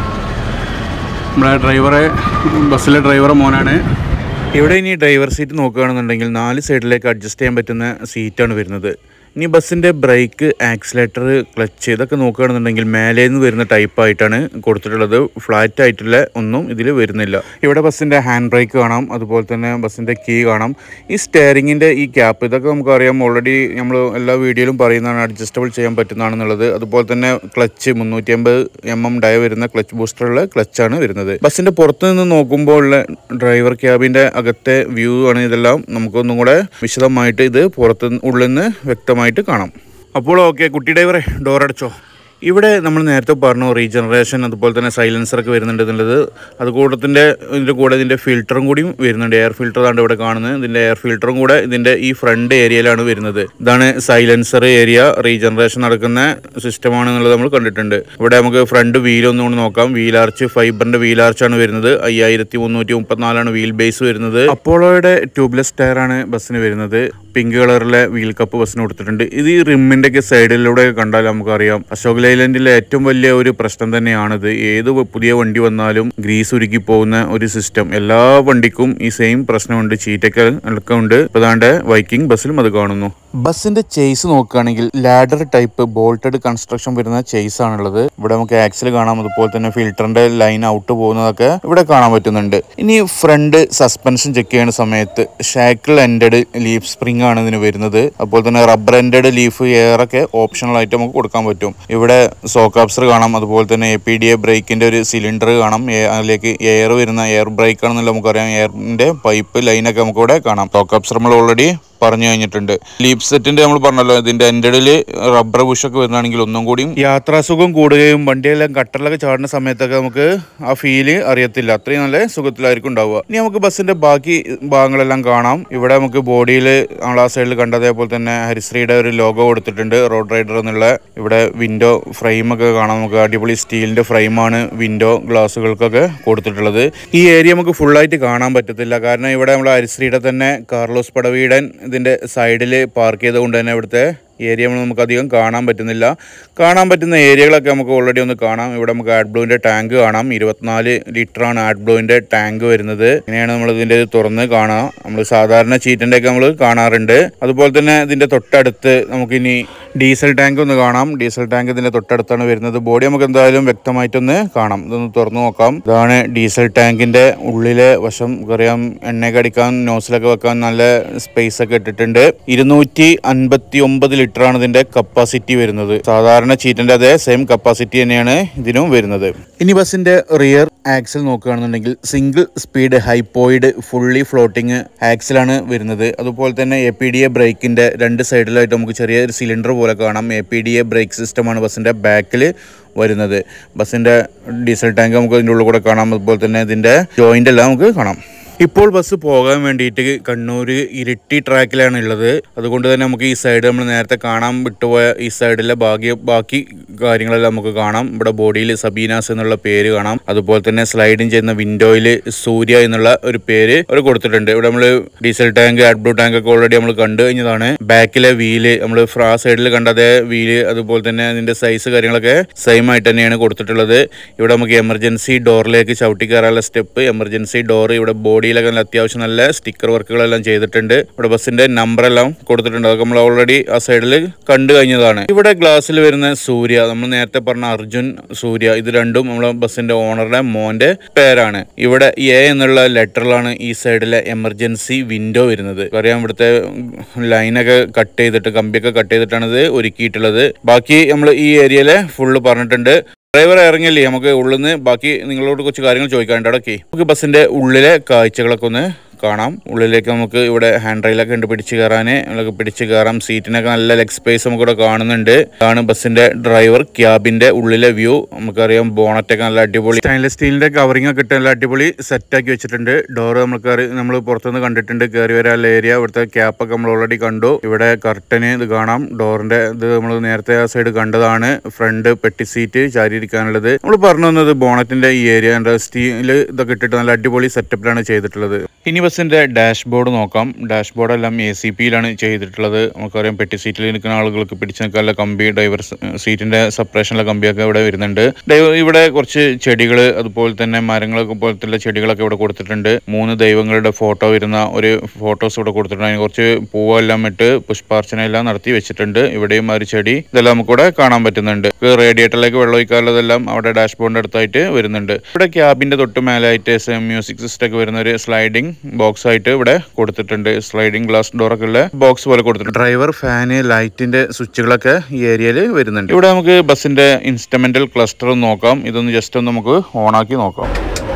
നമ്മളെ ഡ്രൈവറെ ബസ്സിലെ ഡ്രൈവറെ മോനാണ് ഇവിടെ ഇനി ഡ്രൈവർ സീറ്റ് നോക്കുകയാണെന്നുണ്ടെങ്കിൽ നാല് സൈഡിലേക്ക് അഡ്ജസ്റ്റ് ചെയ്യാൻ പറ്റുന്ന സീറ്റാണ് വരുന്നത് ഇനി ബസ്സിൻ്റെ ബ്രേക്ക് ആക്സിലേറ്റർ ക്ലച്ച് ഇതൊക്കെ നോക്കുകയാണെന്നുണ്ടെങ്കിൽ മേലെ നിന്ന് വരുന്ന ടൈപ്പായിട്ടാണ് കൊടുത്തിട്ടുള്ളത് ഫ്ലാറ്റ് ആയിട്ടുള്ള ഒന്നും ഇതിൽ വരുന്നില്ല ഇവിടെ ബസ്സിൻ്റെ ഹാൻഡ് ബ്രേക്ക് കാണാം അതുപോലെ തന്നെ ബസ്സിൻ്റെ കീ കാണാം ഈ സ്റ്റെയറിങ്ങിൻ്റെ ഈ ക്യാപ്പ് ഇതൊക്കെ നമുക്കറിയാം ഓൾറെഡി നമ്മൾ എല്ലാ വീഡിയോയിലും പറയുന്നതാണ് അഡ്ജസ്റ്റബിൾ ചെയ്യാൻ പറ്റുന്നതാണെന്നുള്ളത് അതുപോലെ തന്നെ ക്ലച്ച് മുന്നൂറ്റി അമ്പത് എം എം ഡയ വരുന്ന ക്ലച്ച് ബൂസ്റ്ററുള്ള ക്ലച്ചാണ് വരുന്നത് ബസ്സിൻ്റെ പുറത്ത് നിന്ന് നോക്കുമ്പോൾ ഉള്ള ഡ്രൈവർ ക്യാബിൻ്റെ അകത്തെ വ്യൂ ആണ് ഇതെല്ലാം നമുക്കൊന്നും കൂടെ വിശദമായിട്ട് ഇത് പുറത്ത് ഉള്ളിൽ നിന്ന് വ്യക്തമായിട്ട് കാണാം അപ്പോൾ ഓക്കെ കുട്ടി ഡ്രൈവറെ ഡോർ അടച്ചോ ഇവിടെ നമ്മൾ നേരത്തെ പറഞ്ഞു റീജനറേഷൻ അതുപോലെ തന്നെ സൈലൻസർ ഒക്കെ വരുന്നുണ്ട് എന്നുള്ളത് അത് കൂട്ടത്തിൻ്റെ ഇതിൻ്റെ കൂടെ ഇതിൻ്റെ ഫിൽറ്ററും കൂടിയും വരുന്നുണ്ട് എയർ ഫിൽറ്റർ ആണ് ഇവിടെ കാണുന്നത് ഇതിൻ്റെ എയർ ഫിൽറ്ററും കൂടെ ഇതിൻ്റെ ഈ ഫ്രണ്ട് ഏരിയയിലാണ് വരുന്നത് ഇതാണ് സൈലൻസർ ഏരിയ റീജനറേഷൻ നടക്കുന്ന സിസ്റ്റമാണ് എന്നുള്ളത് നമ്മൾ കണ്ടിട്ടുണ്ട് ഇവിടെ നമുക്ക് ഫ്രണ്ട് വീൽ ഒന്നുകൂടി നോക്കാം വീൽ ആർച്ച് ഫൈബറിൻ്റെ വീൽ ആർച്ചാണ് വരുന്നത് അയ്യായിരത്തി മുന്നൂറ്റി മുപ്പത്തിനാലാണ് വീൽ ബേസ് വരുന്നത് അപ്പോളോയുടെ ട്യൂബ്ലെസ് ടയറാണ് ബസ്സിന് വരുന്നത് പിങ്ക് കളറിലെ വീൽ കപ്പ് ബസ്സിന് കൊടുത്തിട്ടുണ്ട് ഇത് ഈ റിമ്മിൻ്റെ ഒക്കെ സൈഡിലൂടെ കണ്ടാൽ നമുക്കറിയാം അശോക് ലൈലൻഡിലെ ഏറ്റവും വലിയ ഒരു പ്രശ്നം തന്നെയാണിത് ഏത് വ- പുതിയ വണ്ടി വന്നാലും ഗ്രീസ് ഉരുക്കി പോകുന്ന ഒരു സിസ്റ്റം എല്ലാ വണ്ടിക്കും ഈ സെയിം പ്രശ്നമുണ്ട് ചീറ്റൊക്കെ ഒക്കെ ഉണ്ട് ഇപ്പതാണ്ട് വൈക്കിംഗ് ബസ്സിലും അത് കാണുന്നു ബസ്സിന്റെ ചേസ് നോക്കുകയാണെങ്കിൽ ലാഡർ ടൈപ്പ് ബോൾട്ടഡ് കൺസ്ട്രക്ഷൻ വരുന്ന ചേസ് ആണുള്ളത് ഇവിടെ നമുക്ക് ആക്സിൽ കാണാം അതുപോലെ തന്നെ ഫിൽറ്ററിന്റെ ലൈൻ ഔട്ട് പോകുന്നതൊക്കെ ഇവിടെ കാണാൻ പറ്റുന്നുണ്ട് ഇനി ഫ്രണ്ട് സസ്പെൻഷൻ ചെക്ക് ചെയ്യുന്ന സമയത്ത് ഷാക്കിൾ എൻഡഡ് ലീഫ് സ്പ്രിംഗ് ആണ് ഇതിന് വരുന്നത് അതുപോലെ തന്നെ റബ്ബർ എൻഡഡ് ലീഫ് എയർ ഒക്കെ ഓപ്ഷണൽ ആയിട്ട് നമുക്ക് കൊടുക്കാൻ പറ്റും ഇവിടെ സോക്കാപ്സർ കാണാം അതുപോലെ തന്നെ എ പി ഡി എ ബ്രേക്കിന്റെ ഒരു സിലിണ്ടർ കാണാം എ- അതിലേക്ക് എയർ വരുന്ന എയർ ബ്രേക്ക് ആണെന്നുള്ള നമുക്കറിയാം എയറിന്റെ പൈപ്പ് ലൈനൊക്കെ നമുക്ക് ഇവിടെ കാണാം സോക്കാപ്സർ നമ്മൾ ഓൾറെഡി പറഞ്ഞു കഴിഞ്ഞിട്ടുണ്ട് ലീപ് സെറ്റിന്റെ നമ്മൾ പറഞ്ഞല്ലോ ഇതിന്റെ എൻഡഡിൽ റബ്ബർ ബുഷൊക്കെ വരുന്നതാണെങ്കിൽ ഒന്നും കൂടിയും യാത്രാസുഖം കൂടുകയും വണ്ടിയെല്ലാം കട്ടറിലൊക്കെ ചാടുന്ന സമയത്തൊക്കെ നമുക്ക് ആ ഫീല് അറിയത്തില്ല അത്രയും നല്ല സുഖത്തിലായിരിക്കും ഉണ്ടാവുക ഇനി നമുക്ക് ബസ്സിന്റെ ബാക്കി ഭാഗങ്ങളെല്ലാം കാണാം ഇവിടെ നമുക്ക് ബോഡിയിൽ നമ്മൾ ആ സൈഡിൽ കണ്ടതേപോലെ തന്നെ ഹരിശ്രീയുടെ ഒരു ലോഗോ കൊടുത്തിട്ടുണ്ട് റോഡ് റൈഡർ എന്നുള്ള ഇവിടെ വിൻഡോ ഫ്രെയിം ഒക്കെ കാണാം നമുക്ക് അടിപൊളി സ്റ്റീലിന്റെ ഫ്രെയിമാണ് വിൻഡോ ഗ്ലാസുകൾക്കൊക്കെ കൊടുത്തിട്ടുള്ളത് ഈ ഏരിയ നമുക്ക് ഫുള്ളായിട്ട് കാണാൻ പറ്റത്തില്ല കാരണം ഇവിടെ നമ്മൾ ഹരിശ്രീയുടെ തന്നെ കാർലോസ് പടവീടൻ ഇതിന്റെ സൈഡിൽ പാർക്ക് ചെയ്തുകൊണ്ട് തന്നെ ഇവിടുത്തെ ഏരിയ നമ്മൾ നമുക്ക് അധികം കാണാൻ പറ്റുന്നില്ല കാണാൻ പറ്റുന്ന ഏരിയകളൊക്കെ നമുക്ക് ഓൾറെഡി ഒന്ന് കാണാം ഇവിടെ നമുക്ക് ആഡ് ബ്ലൂവിൻ്റെ ടാങ്ക് കാണാം ഇരുപത്തിനാല് ലിറ്ററാണ് ആഡ് ബ്ലൂവിൻ്റെ ടാങ്ക് വരുന്നത് ഇങ്ങനെയാണ് നമ്മൾ ഇതിൻ്റെ ഇത് തുറന്ന് കാണാം നമ്മൾ സാധാരണ ചീറ്റിൻ്റെ ഒക്കെ നമ്മൾ കാണാറുണ്ട് അതുപോലെ തന്നെ ഇതിൻ്റെ തൊട്ടടുത്ത് നമുക്കിനി ഡീസൽ ടാങ്ക് ഒന്ന് കാണാം ഡീസൽ ടാങ്ക് ഇതിൻ്റെ തൊട്ടടുത്താണ് വരുന്നത് ബോഡി നമുക്ക് എന്തായാലും വ്യക്തമായിട്ടൊന്ന് കാണാം ഇതൊന്ന് തുറന്നു നോക്കാം ഇതാണ് ഡീസൽ ടാങ്കിൻ്റെ ഉള്ളിലെ വശം അറിയാം എണ്ണയൊക്കെ അടിക്കാൻ നോസിലൊക്കെ വെക്കാൻ നല്ല സ്പേസ് ഒക്കെ ഇട്ടിട്ടുണ്ട് ഇരുന്നൂറ്റി അൻപത്തി ഒമ്പത് ലിറ്റർ ആണ് ഇതിന്റെ കപ്പാസിറ്റി വരുന്നത് സാധാരണ ചീറ്റിന്റെ അതേ സെയിം കപ്പാസിറ്റി തന്നെയാണ് ഇതിനും വരുന്നത് ഇനി ബസിന്റെ റിയർ ആക്സൽ നോക്കുകയാണെന്നുണ്ടെങ്കിൽ single speed hypoid fully floating ആക്സലാണ് വരുന്നത് അതുപോലെ തന്നെ എ പി ഡി എ ബ്രേക്കിന്റെ രണ്ട് സൈഡിലായിട്ട് നമുക്ക് ചെറിയൊരു സിലിണ്ടർ പോലെ കാണാം A P D A brake സിസ്റ്റമാണ് ബസ്സിന്റെ ബാക്കിൽ വരുന്നത് ബസ്സിന്റെ ഡീസൽ ടാങ്ക് നമുക്ക് ഇതിൻ്റെ ഉള്ളിൽ കൂടെ കാണാം അതുപോലെ തന്നെ ഇതിന്റെ ജോയിന്റ് എല്ലാം നമുക്ക് കാണാം ഇപ്പോൾ ബസ് പോകാൻ വേണ്ടിയിട്ട് കണ്ണൂർ ഇരിട്ടി ട്രാക്കിലാണ് ഉള്ളത് അതുകൊണ്ട് തന്നെ നമുക്ക് ഈ സൈഡ് നമ്മൾ നേരത്തെ കാണാൻ വിട്ടുപോയ ഈ സൈഡിലെ ബാക്കി ബാക്കി കാര്യങ്ങളെല്ലാം നമുക്ക് കാണാം ഇവിടെ ബോഡിയിൽ സബീനാസ് എന്നുള്ള പേര് കാണാം അതുപോലെ തന്നെ സ്ലൈഡിങ് ചെയ്യുന്ന വിൻഡോയിൽ സൂര്യ എന്നുള്ള ഒരു പേര് അവർ കൊടുത്തിട്ടുണ്ട് ഇവിടെ നമ്മൾ ഡീസൽ ടാങ്ക് അഡ്ബ്ലൂ ടാങ്ക് ഒക്കെ ഓൾറെഡി നമ്മൾ കണ്ടു കഴിഞ്ഞതാണ് ബാക്കിലെ വീല് നമ്മൾ ഫ്രാ സൈഡിൽ കണ്ട അതേ വീല് അതുപോലെ തന്നെ അതിന്റെ സൈസ് കാര്യങ്ങളൊക്കെ സെയിം ആയിട്ട് തന്നെയാണ് കൊടുത്തിട്ടുള്ളത് ഇവിടെ നമുക്ക് എമർജൻസി ഡോറിലേക്ക് ചവിട്ടി കയറാനുള്ള സ്റ്റെപ്പ് എമർജൻസി ഡോർ ഇവിടെ ബോഡിയിലൊക്കെ നല്ല അത്യാവശ്യം നല്ല സ്റ്റിക്കർ വർക്കുകളെല്ലാം ചെയ്തിട്ടുണ്ട് ഇവിടെ ബസ്സിന്റെ നമ്പർ എല്ലാം കൊടുത്തിട്ടുണ്ട് അതൊക്കെ നമ്മൾ ഓൾറെഡി ആ സൈഡിൽ കണ്ടു കഴിഞ്ഞതാണ് ഇവിടെ ഗ്ലാസ്സിൽ വരുന്ന സൂര്യ നമ്മൾ നേരത്തെ പറഞ്ഞ അർജുൻ സൂര്യ ഇത് രണ്ടും നമ്മളെ ബസ്സിന്റെ ഓണറുടെ മോന്റെ പേരാണ് ഇവിടെ എ എന്നുള്ള ലെറ്ററിലാണ് ഈ സൈഡിലെ എമർജൻസി വിൻഡോ വരുന്നത് അറിയാം ഇവിടുത്തെ ലൈനൊക്കെ കട്ട് ചെയ്തിട്ട് കമ്പിയൊക്കെ കട്ട് ചെയ്തിട്ടാണ് ഇത് ഒരുക്കിയിട്ടുള്ളത് ബാക്കി നമ്മൾ ഈ ഏരിയയിലെ ഫുള്ള് പറഞ്ഞിട്ടുണ്ട് ഡ്രൈവർ ഇറങ്ങില്ലേ നമുക്ക് ഉള്ളിൽ നിന്ന് ബാക്കി നിങ്ങളോട് കുറച്ച് കാര്യങ്ങൾ ചോദിക്കാനുണ്ട് അടക്കി നമുക്ക് ബസ്സിന്റെ ഉള്ളിലെ കാഴ്ചകളൊക്കെ ഒന്ന് കാണാം ഉള്ളിലേക്ക് നമുക്ക് ഇവിടെ ഹാൻഡ് റെയിലൊക്കെ ഉണ്ട് പിടിച്ച് കയറാൻ നമുക്ക് പിടിച്ച് കയറാം സീറ്റിനൊക്കെ നല്ല ലെഗ് സ്പേസ് നമുക്ക് ഇവിടെ കാണുന്നുണ്ട് ഇതാണ് ബസ്സിന്റെ ഡ്രൈവർ ക്യാബിന്റെ ഉള്ളിലെ വ്യൂ നമുക്കറിയാം ബോണറ്റൊക്കെ നല്ല അടിപൊളി സ്റ്റൈൻലെസ് സ്റ്റീലിന്റെ കവറിംഗ് ഒക്കെ ഇട്ട് നല്ല അടിപൊളി സെറ്റാക്കി വെച്ചിട്ടുണ്ട് ഡോർ നമുക്ക് നമ്മൾ പുറത്തുനിന്ന് കണ്ടിട്ടുണ്ട് കയറി വരാനുള്ള ഏരിയ ഇവിടുത്തെ ക്യാപ്പൊക്കെ നമ്മൾ ഓൾറെഡി കണ്ടു ഇവിടെ കർട്ടന് ഇത് കാണാം ഡോറിന്റെ ഇത് നമ്മൾ നേരത്തെ ആ സൈഡ് കണ്ടതാണ് ഫ്രണ്ട് പെട്ടി സീറ്റ് ചാരിയിരിക്കാനുള്ളത് നമ്മൾ പറഞ്ഞു വന്നത് ബോണറ്റിന്റെ ഈ ഏരിയ സ്റ്റീൽ ഇതൊക്കെ ഇട്ടിട്ട് നല്ല അടിപൊളി സെറ്റപ്പിലാണ് ചെയ്തിട്ടുള്ളത് ഇനി ബസ്സിന്റെ ഡാഷ്ബോർഡ് നോക്കാം ഡാഷ്ബോർഡ് എല്ലാം എ സി പിയിലാണ് ചെയ്തിട്ടുള്ളത് നമുക്കറിയാം പെട്ടി സീറ്റിൽ നിൽക്കുന്ന ആളുകൾക്ക് പിടിച്ചു നിൽക്കാനുള്ള കമ്പി ഡ്രൈവർ സീറ്റിന്റെ സെപ്പറേഷനിലെ കമ്പിയൊക്കെ ഇവിടെ വരുന്നുണ്ട് ഡൈവ- ഇവിടെ കുറച്ച് ചെടികൾ അതുപോലെ തന്നെ മരങ്ങളൊക്കെ പോലത്തുള്ള ചെടികളൊക്കെ ഇവിടെ കൊടുത്തിട്ടുണ്ട് മൂന്ന് ദൈവങ്ങളുടെ ഫോട്ടോ വരുന്ന ഒരു ഫോട്ടോസ് ഇവിടെ കൊടുത്തിട്ടുണ്ട് അതിന് കുറച്ച് പൂവെല്ലാം ഇട്ട് പുഷ്പാർച്ചന എല്ലാം നടത്തി വെച്ചിട്ടുണ്ട് ഇവിടെയും ആ ഒരു ചെടി ഇതെല്ലാം നമുക്ക് ഇവിടെ കാണാൻ പറ്റുന്നുണ്ട് റേഡിയേറ്ററിലേക്ക് വെള്ളം ഒഴിക്കാനുള്ളതെല്ലാം അവിടെ ഡാഷ്ബോർഡിന്റെ അടുത്തായിട്ട് വരുന്നുണ്ട് ഇവിടെ ക്യാബിന്റെ തൊട്ട് മേലായിട്ട് മ്യൂസിക് സിസ്റ്റം ഒക്കെ വരുന്ന ഒരു സ്ലൈഡിംഗ് ബോക്സ് ആയിട്ട് ഇവിടെ കൊടുത്തിട്ടുണ്ട് സ്ലൈഡിംഗ് ഗ്ലാസ് ഡോർ ഒക്കെ ഉള്ള ബോക്സ് പോലെ കൊടുത്തിട്ടുണ്ട് ഡ്രൈവർ ഫാന് ലൈറ്റിന്റെ സ്വിച്ചുകളൊക്കെ ഈ ഏരിയയിൽ വരുന്നുണ്ട് ഇവിടെ നമുക്ക് ബസ്സിന്റെ ഇൻസ്റ്റമെന്റൽ ക്ലസ്റ്റർ നോക്കാം ഇതൊന്ന് ജസ്റ്റ് ഒന്ന് നമുക്ക് ഓണാക്കി നോക്കാം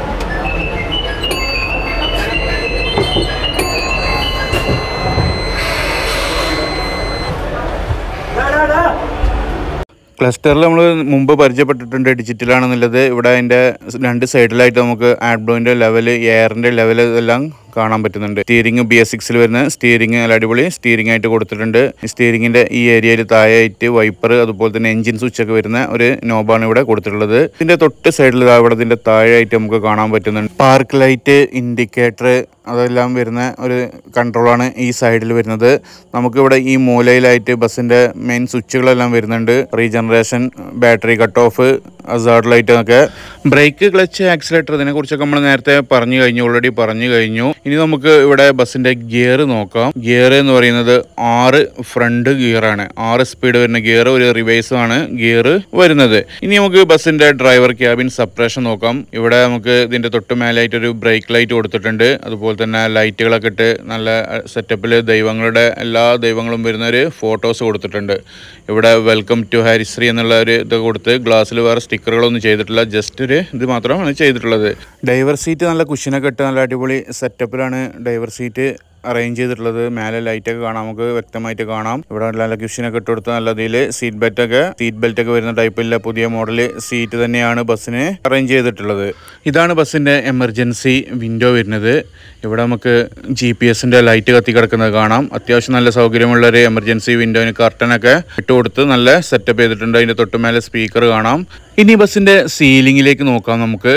ക്ലസ്റ്ററിൽ നമ്മൾ മുമ്പ് പരിചയപ്പെട്ടിട്ടുണ്ട് ഡിജിറ്റലാണെന്നുള്ളത് ഇവിടെ അതിൻ്റെ രണ്ട് സൈഡിലായിട്ട് നമുക്ക് ആഡ്ബ്ലോയിൻ്റെ ലെവൽ എയറിൻ്റെ ലെവൽ എല്ലാം കാണാൻ പറ്റുന്നുണ്ട് സ്റ്റിയറിംഗ് ബി എസ് സിക്സിൽ വരുന്ന സ്റ്റിയറിംഗ് നല്ല അടിപൊളി സ്റ്റിയറിംഗ് ആയിട്ട് കൊടുത്തിട്ടുണ്ട് സ്റ്റിയറിംഗിന്റെ ഈ ഏരിയയിൽ താഴെയായിട്ട് വൈപ്പർ അതുപോലെ തന്നെ എഞ്ചിൻ സ്വിച്ച് ഒക്കെ വരുന്ന ഒരു നോബാണ് ഇവിടെ കൊടുത്തിട്ടുള്ളത് ഇതിന്റെ തൊട്ട് സൈഡിൽ ഇവിടെ ഇതിന്റെ താഴെയായിട്ട് നമുക്ക് കാണാൻ പറ്റുന്നുണ്ട് പാർക്ക് ലൈറ്റ് ഇൻഡിക്കേറ്റർ അതെല്ലാം വരുന്ന ഒരു കൺട്രോളാണ് ഈ സൈഡിൽ വരുന്നത് നമുക്കിവിടെ ഈ മൂലയിലായിട്ട് ബസ്സിന്റെ മെയിൻ സ്വിച്ചുകളെല്ലാം വരുന്നുണ്ട് regeneration battery cut off hazard light ഒക്കെ ബ്രേക്ക് ക്ലച്ച് ആക്സിലേറ്റർ ഇതിനെ കുറിച്ചൊക്കെ നമ്മൾ നേരത്തെ പറഞ്ഞു കഴിഞ്ഞു ഓൾറെഡി പറഞ്ഞു കഴിഞ്ഞു ഇനി നമുക്ക് ഇവിടെ ബസ്സിന്റെ ഗിയർ നോക്കാം ഗിയർ എന്ന് പറയുന്നത് ആറ് ഫ്രണ്ട് ഗിയറാണ് ആറ് സ്പീഡ് വരുന്ന ഗിയർ ഒരു റിവേഴ്സ് ആണ് ഗിയർ വരുന്നത് ഇനി നമുക്ക് ബസ്സിന്റെ ഡ്രൈവർ ക്യാബിൻ സെപ്പറേഷൻ നോക്കാം ഇവിടെ നമുക്ക് ഇതിന്റെ തൊട്ട് മേലായിട്ട് ഒരു ബ്രേക്ക് ലൈറ്റ് കൊടുത്തിട്ടുണ്ട് അതുപോലെ തന്നെ ലൈറ്റുകളൊക്കെ ഇട്ട് നല്ല സെറ്റപ്പിൽ ദൈവങ്ങളുടെ എല്ലാ ദൈവങ്ങളും വരുന്ന ഒരു ഫോട്ടോസ് കൊടുത്തിട്ടുണ്ട് ഇവിടെ വെൽക്കം ടു ഹരിശ്രീ എന്നുള്ള ഒരു ഇത് കൊടുത്ത് ഗ്ലാസ്സിൽ വേറെ സ്റ്റിക്കറുകളൊന്നും ചെയ്തിട്ടില്ല ജസ്റ്റ് ഒരു ഇത് മാത്രമാണ് ചെയ്തിട്ടുള്ളത് ഡൈവർ സീറ്റ് നല്ല കുഷനൊക്കെ ഇട്ട് നല്ല അടിപൊളി സെറ്റപ്പിലാണ് ഡൈവർ സീറ്റ് അറേഞ്ച് ചെയ്തിട്ടുള്ളത് മേലെ ലൈറ്റൊക്കെ കാണാം നമുക്ക് വ്യക്തമായിട്ട് കാണാം ഇവിടെ നല്ല കുഷനൊക്കെ ഇട്ട് കൊടുത്ത് നല്ല ഇതിൽ സീറ്റ് ബെൽറ്റ് ഒക്കെ സീറ്റ് ബെൽറ്റ് ഒക്കെ വരുന്ന ടൈപ്പിലെ പുതിയ മോഡൽ സീറ്റ് തന്നെയാണ് ബസ്സിന് അറേഞ്ച് ചെയ്തിട്ടുള്ളത് ഇതാണ് ബസ്സിന്റെ എമർജൻസി വിൻഡോ വരുന്നത് ഇവിടെ നമുക്ക് ജി പി എസിന്റെ ലൈറ്റ് കത്തി കിടക്കുന്നത് കാണാം അത്യാവശ്യം നല്ല സൗകര്യമുള്ള ഒരു എമർജൻസി വിൻഡോന് കർട്ടനൊക്കെ ഇട്ട് കൊടുത്ത് നല്ല സെറ്റപ്പ് ചെയ്തിട്ടുണ്ട് അതിന്റെ തൊട്ടുമേലെ സ്പീക്കർ കാണാം ഇനി ബസ്സിന്റെ സീലിംഗിലേക്ക് നോക്കാം നമുക്ക്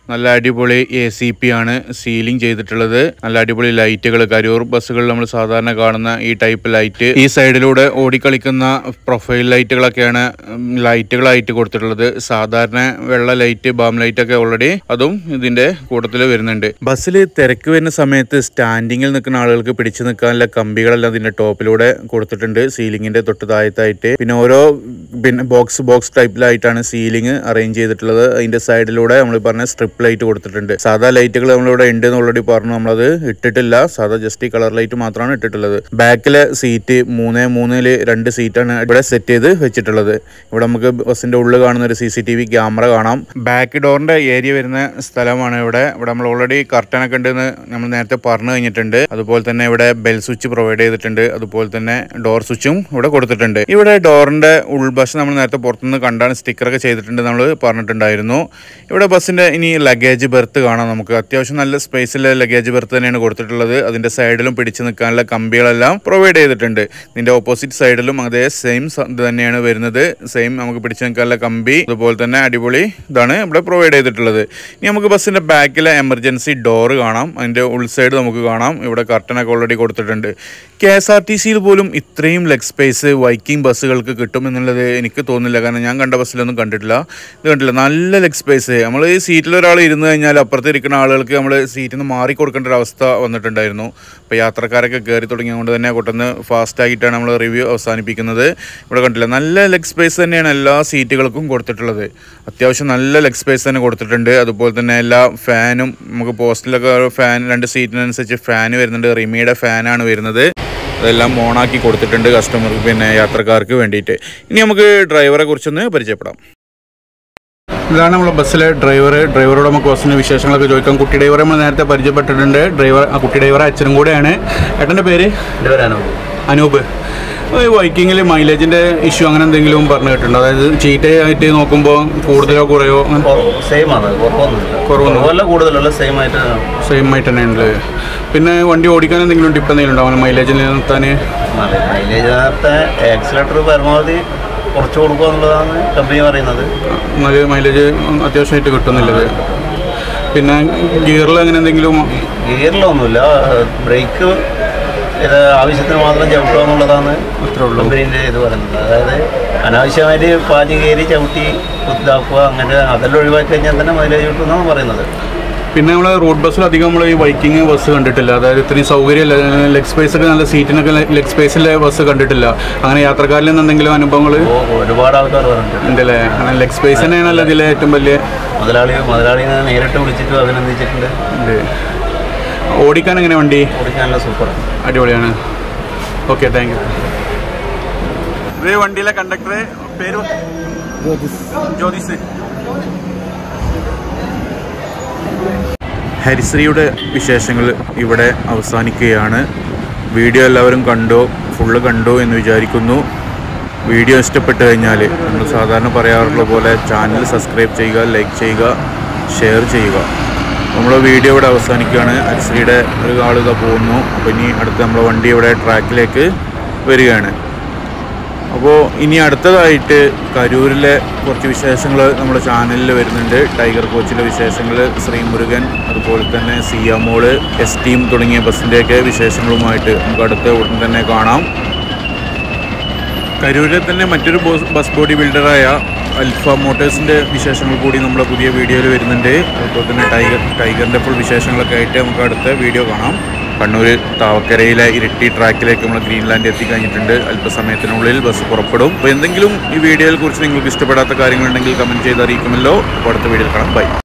നല്ല അടിപൊളി എ സി പി ആണ് സീലിംഗ് ചെയ്തിട്ടുള്ളത് നല്ല അടിപൊളി ലൈറ്റുകൾ കരൂർ ബസ്സുകളിൽ നമ്മൾ സാധാരണ കാണുന്ന ഈ ടൈപ്പ് ലൈറ്റ് ഈ സൈഡിലൂടെ ഓടിക്കളിക്കുന്ന പ്രൊഫൈൽ ലൈറ്റുകളൊക്കെയാണ് ഉം, ലൈറ്റുകളായിട്ട് കൊടുത്തിട്ടുള്ളത് സാധാരണ വെള്ള ലൈറ്റ് ബാം ലൈറ്റ് ഒക്കെ ഓൾറെഡി അതും ഇതിന്റെ കൂട്ടത്തിൽ വരുന്നുണ്ട് ബസ്സിൽ തിരക്ക് വരുന്ന സമയത്ത് സ്റ്റാൻഡിങ്ങിൽ നിൽക്കുന്ന ആളുകൾക്ക് പിടിച്ചു നിൽക്കാനുള്ള കമ്പികളെല്ലാം ഇതിന്റെ ടോപ്പിലൂടെ കൊടുത്തിട്ടുണ്ട് സീലിംഗിന്റെ തൊട്ട് താഴത്തായിട്ട് പിന്നെ ഓരോ പിന്നെ ബോക്സ് ബോക്സ് ടൈപ്പിലായിട്ടാണ് സീലിംഗ് അറേഞ്ച് ചെയ്തിട്ടുള്ളത് അതിന്റെ സൈഡിലൂടെ നമ്മൾ പറഞ്ഞ സ്ട്രിപ്പ് ലൈറ്റ് കൊടുത്തിട്ടുണ്ട് സാധാ ലൈറ്റുകൾ നമ്മളിവിടെ ഉണ്ട് എന്ന് ഓൾറെഡി പറഞ്ഞു നമ്മളത് ഇട്ടിട്ടില്ല സാധാ ജസ്റ്റ് ഈ കളർ ലൈറ്റ് മാത്രമാണ് ഇട്ടിട്ടുള്ളത് ബാക്കിലെ സീറ്റ് മൂന്ന് മൂന്നില് രണ്ട് സീറ്റാണ് ഇവിടെ സെറ്റ് ചെയ്ത് വെച്ചിട്ടുള്ളത് ഇവിടെ നമുക്ക് ബസ്സിന്റെ ഉള്ളിൽ കാണുന്ന ഒരു C C T V camera കാണാം ബാക്ക് ഡോറിന്റെ ഏരിയ വരുന്ന സ്ഥലമാണ് ഇവിടെ ഇവിടെ നമ്മൾ ഓൾറെഡി കർട്ടൻ ഒക്കെ ഉണ്ടെന്ന് നമ്മൾ നേരത്തെ പറഞ്ഞു കഴിഞ്ഞിട്ടുണ്ട് അതുപോലെ തന്നെ ഇവിടെ ബെൽ സ്വിച്ച് പ്രൊവൈഡ് ചെയ്തിട്ടുണ്ട് അതുപോലെ തന്നെ ഡോർ സ്വിച്ചും ഇവിടെ കൊടുത്തിട്ടുണ്ട് ഇവിടെ ഡോറിന്റെ ഉൾവശം നമ്മൾ നേരത്തെ പുറത്തുനിന്ന് കണ്ടാണ് സ്റ്റിക്കറൊക്കെ ചെയ്തിട്ടുണ്ട് നമ്മൾ പറഞ്ഞിട്ടുണ്ടായിരുന്നു ഇവിടെ ബസ്സിന്റെ ഇനി ലഗേജ് ബെർത്ത് കാണാം നമുക്ക് അത്യാവശ്യം നല്ല സ്പേസിലെ ലഗേജ് ബെർത്ത് തന്നെയാണ് കൊടുത്തിട്ടുള്ളത് അതിന്റെ സൈഡിലും പിടിച്ചു നിൽക്കാനുള്ള കമ്പികളെല്ലാം പ്രൊവൈഡ് ചെയ്തിട്ടുണ്ട് ഇതിന്റെ ഓപ്പോസിറ്റ് സൈഡിലും അതേ സെയിം ഇത് തന്നെയാണ് വരുന്നത് സെയിം നമുക്ക് പിടിച്ചു നിൽക്കാനുള്ള കമ്പി അതുപോലെ തന്നെ അടിപൊളി ഇതാണ് ഇവിടെ പ്രൊവൈഡ് ചെയ്തിട്ടുള്ളത് ഇനി നമുക്ക് ബസ്സിന്റെ ബാക്കിലെ എമർജൻസി ഡോറ് കാണാം അതിന്റെ ഉൾസൈഡ് നമുക്ക് കാണാം ഇവിടെ കർട്ടനൊക്കെ ഓൾറെഡി കൊടുത്തിട്ടുണ്ട് കെ എസ് ആർ ടി സിയിൽ പോലും ഇത്രയും ലെഗ് സ്പേസ് വൈക്കിംഗ് ബസ്സുകൾക്ക് കിട്ടും എന്നുള്ളത് എനിക്ക് തോന്നുന്നില്ല കാരണം ഞാൻ കണ്ട ബസ്സിലൊന്നും കണ്ടിട്ടില്ല ഇത് കണ്ടില്ല നല്ല ലെഗ് സ്പേസ് നമ്മൾ ഈ സീറ്റിൽ ഒരാൾ ഇരുന്ന് കഴിഞ്ഞാൽ അപ്പുറത്ത് ഇരിക്കുന്ന ആളുകൾക്ക് നമ്മൾ സീറ്റിൽ നിന്ന് മാറി കൊടുക്കേണ്ട ഒരു അവസ്ഥ വന്നിട്ടുണ്ടായിരുന്നു അപ്പോൾ യാത്രക്കാരൊക്കെ കയറി തുടങ്ങിയതുകൊണ്ട് തന്നെ പെട്ടെന്ന് ഫാസ്റ്റ് ആയിട്ടാണ് നമ്മൾ റിവ്യൂ അവസാനിപ്പിക്കുന്നത് ഇവിടെ കണ്ടില്ല നല്ല ലെഗ് സ്പേസ് തന്നെയാണ് എല്ലാ സീറ്റുകൾക്കും കൊടുത്തിട്ടുള്ളത് അത്യാവശ്യം നല്ല ലെഗ് സ്പേസ് തന്നെ കൊടുത്തിട്ടുണ്ട് അതുപോലെ തന്നെ എല്ലാ ഫാനും നമുക്ക് പോസ്റ്റിലൊക്കെ ഫാൻ രണ്ട് സീറ്റിനനുസരിച്ച് ഫാൻ വരുന്നുണ്ട് റിമിയുടെ ഫാനാണ് വരുന്നത് അതെല്ലാം ഓണാക്കി കൊടുത്തിട്ടുണ്ട് കസ്റ്റമർക്ക് പിന്നെ യാത്രക്കാർക്ക് വേണ്ടിയിട്ട് ഇനി നമുക്ക് ഡ്രൈവറെ കുറിച്ചൊന്ന് പരിചയപ്പെടാം ഇതാണ് നമ്മുടെ ബസ്സിലെ ഡ്രൈവർ ഡ്രൈവറോട് നമുക്ക് ബസ്സിൻ്റെ വിശേഷങ്ങളൊക്കെ ചോദിക്കാം കുട്ടി ഡ്രൈവറെ നമ്മൾ നേരത്തെ പരിചയപ്പെട്ടിട്ടുണ്ട് ഡ്രൈവർ ആ കുട്ടി ഡ്രൈവർ അച്ഛനും കൂടെയാണ് ഏട്ടൻ്റെ പേര് എൻ്റെ പേരാണ് അനൂപ് ഈ വൈക്കിങ്ങിൽ മൈലേജിൻ്റെ ഇഷ്യൂ അങ്ങനെ എന്തെങ്കിലും പറഞ്ഞു കേട്ടിട്ടുണ്ടോ അതായത് ചീറ്റ ആയിട്ട് നോക്കുമ്പോൾ കൂടുതലോ കുറയോ സെയിം ആണ് കുഴപ്പമൊന്നുമില്ല കുറവൊന്നും- കുറവല്ല കൂടുതലല്ല സെയിം ആയിട്ട് സെയിം ആയിട്ട് തന്നെ ഉണ്ട് പിന്നെ വണ്ടി ഓടിക്കാൻ എന്തെങ്കിലും ടിപ്പ് എന്തെങ്കിലും ഉണ്ടാവും മൈലേജിൽ നിർത്താൻ മൈലേജ് നേരത്തെ ആക്സിലേറ്റർ പരമാവധി കുറച്ച് കൊടുക്കുക എന്നുള്ളതാണ് കമ്പനി പറയുന്നത് നല്ല മൈലേജ് അത്യാവശ്യമായിട്ട് കിട്ടുന്നില്ലത് പിന്നെ ഗിയറിൽ അങ്ങനെ എന്തെങ്കിലും ഗിയറിലൊന്നുമില്ല ബ്രേക്ക് ഇത് ആവശ്യത്തിന് മാത്രം ചവിട്ടുക എന്നുള്ളതാണ് അത്രേ ഉള്ളൂ കമ്പനീൻ്റെ ഇത് പറയുന്നത് അതായത് അനാവശ്യമായിട്ട് പാഞ്ഞ് കയറി ചവിട്ടി ഇതാക്കുക അങ്ങനെ അതെല്ലാം ഒഴിവാക്കി കഴിഞ്ഞാൽ തന്നെ മൈലേജ് കിട്ടുമെന്നാണ് പറയുന്നത് പിന്നെ നമ്മൾ റോഡ് ബസ്സിൽ അധികം നമ്മൾ ഈ ബൈക്കിംഗ് ബസ് കണ്ടിട്ടില്ല അതായത് ഇത്രയും സൗകര്യമില്ല ലെഗ് സ്പേസ് ഒക്കെ നല്ല സീറ്റിനൊക്കെ ലെഗ് സ്പേസിലെ ബസ് കണ്ടിട്ടില്ല അങ്ങനെ യാത്രക്കാരിൽ നിന്ന് എന്തെങ്കിലും അനുഭവങ്ങൾ അപ്പോൾ ഒരുപാട് ആൾക്കാർ പറഞ്ഞിട്ടുണ്ട് ഉണ്ടല്ലേ അങ്ങനെ ലെഗ് സ്പേസ് തന്നെയാണല്ലോ ഇതിലെ ഏറ്റവും വലിയ മുതലാളി മുതലാളിനെ നേരിട്ട് വിളിച്ചിട്ട് അഭിനന്ദിച്ചിട്ടുണ്ട് ഇത് ഓടിക്കാൻ എങ്ങനെ വണ്ടി ഓടിക്കാനുള്ള സൂപ്പർ അടിപൊളിയാണ് ഓക്കെ താങ്ക് യു ഇത് വണ്ടിയിലെ കണ്ടക്ടർ പേര് ജ്യോതിസ് ഹരിശ്രീയുടെ വിശേഷങ്ങൾ ഇവിടെ അവസാനിക്കുകയാണ് വീഡിയോ എല്ലാവരും കണ്ടോ ഫുള്ള് കണ്ടോ എന്ന് വിചാരിക്കുന്നു വീഡിയോ ഇഷ്ടപ്പെട്ട് കഴിഞ്ഞാൽ നമ്മൾ സാധാരണ പറയാറുള്ള പോലെ ചാനൽ സബ്സ്ക്രൈബ് ചെയ്യുക ലൈക്ക് ചെയ്യുക ഷെയർ ചെയ്യുക നമ്മുടെ വീഡിയോ ഇവിടെ അവസാനിക്കുകയാണ് ഹരിശ്രീയുടെ ഒരു ആളുക പോകുന്നു അപ്പോൾ ഇനി അടുത്ത് നമ്മുടെ വണ്ടി ഇവിടെ ട്രാക്കിലേക്ക് വരികയാണ് അപ്പോൾ ഇനി അടുത്തതായിട്ട് കരൂരിലെ കുറച്ച് വിശേഷങ്ങൾ നമ്മുടെ ചാനലിൽ വരുന്നുണ്ട് ടൈഗർ കോച്ചിലെ വിശേഷങ്ങൾ ശ്രീമുരുകൻ അതുപോലെ തന്നെ സിയമോള് എസ് ടീം തുടങ്ങിയ ബസ്സിൻ്റെയൊക്കെ വിശേഷങ്ങളുമായിട്ട് നമുക്ക് അടുത്ത ഉടൻ തന്നെ കാണാം കരൂരിലെ തന്നെ മറ്റൊരു ബോസ് ബസ് ബോഡി ബിൽഡറായ അൽഫ മോട്ടേഴ്സിൻ്റെ വിശേഷങ്ങൾ കൂടി നമ്മുടെ പുതിയ വീഡിയോയിൽ വരുന്നുണ്ട് അതുപോലെ തന്നെ ടൈഗർ ടൈഗറിൻ്റെ ഫുൾ വിശേഷങ്ങളൊക്കെ ആയിട്ട് നമുക്ക് അടുത്ത വീഡിയോ കാണാം കണ്ണൂർ താവക്കരയിലെ ഇരിട്ടി ട്രാക്കിലേക്ക് നമ്മൾ ഗ്രീൻലാൻഡ് എത്തിക്കഴിഞ്ഞിട്ടുണ്ട് അല്പസമയത്തിനുള്ളിൽ ബസ് പുറപ്പെടും അപ്പോൾ എന്തെങ്കിലും ഈ വീഡിയോയെ കുറിച്ച് നിങ്ങൾക്ക് ഇഷ്ടപ്പെടാത്ത കാര്യങ്ങളുണ്ടെങ്കിൽ കമൻറ്റ് ചെയ്ത് അറിയിക്കുമല്ലോ അപ്പോൾ അടുത്ത വീഡിയോയിൽ കാണാം ബൈ